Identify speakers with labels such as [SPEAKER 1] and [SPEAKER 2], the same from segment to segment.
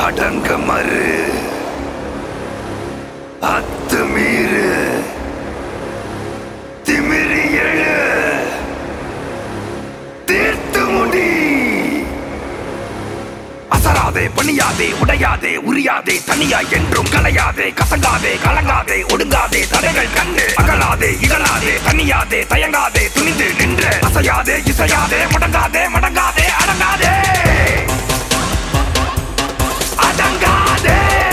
[SPEAKER 1] அடங்க மறு அத்துமீறு திமிரி எழு தீர்த்து முடி அசராதே பணியாதே உடையாதே உரியாதே தனியா என்றும் கலையாதே கசங்காதே கலங்காதே ஒடுங்காதே தடைகள் கண்டு அகலாதே இகழாதே தனியாதே தயங்காதே துணிந்து நின்று அசையாதே இசையாதே முடங்காதே மடங்காதே அடங்காதே அடங்காதே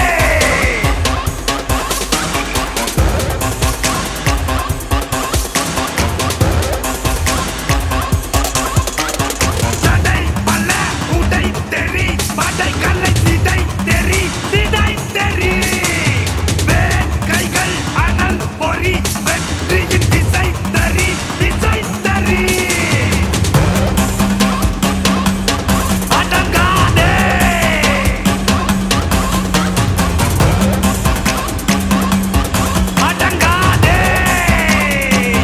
[SPEAKER 1] சடை பல்ல உடை தெறி படை கல்லை சிதை தெறி சிதை தெறி வேல் கைகள் அனல் பொறி வெற்றியின் திசை தறி திசை தறி அடங்காதே அடங்காதே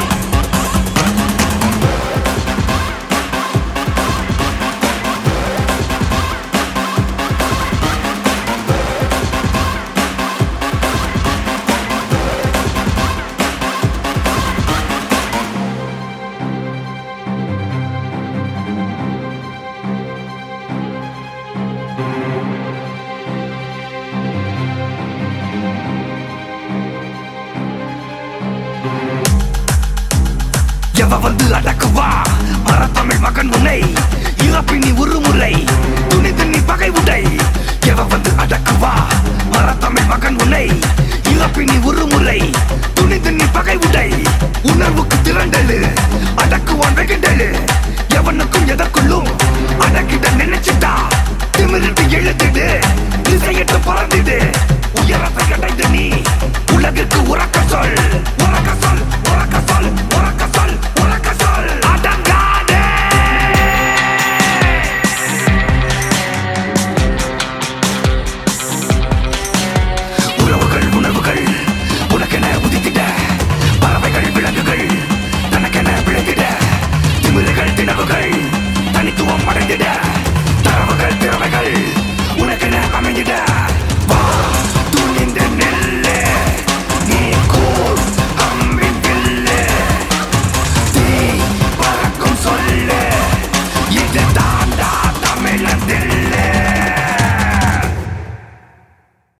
[SPEAKER 1] எவ வந்து அடக்குவா மரத்தமிழ் மகன் உன்னை இறப்பினி உருமுறை துணிந்து நீ பகை உடை எவ வந்து அடக்குவா மரத்தமிழ் மகன் உன்னை இறப்பினி உருமுறை துணிந்து நீ பகை உடை உணர்வுக்கு திரண்டலு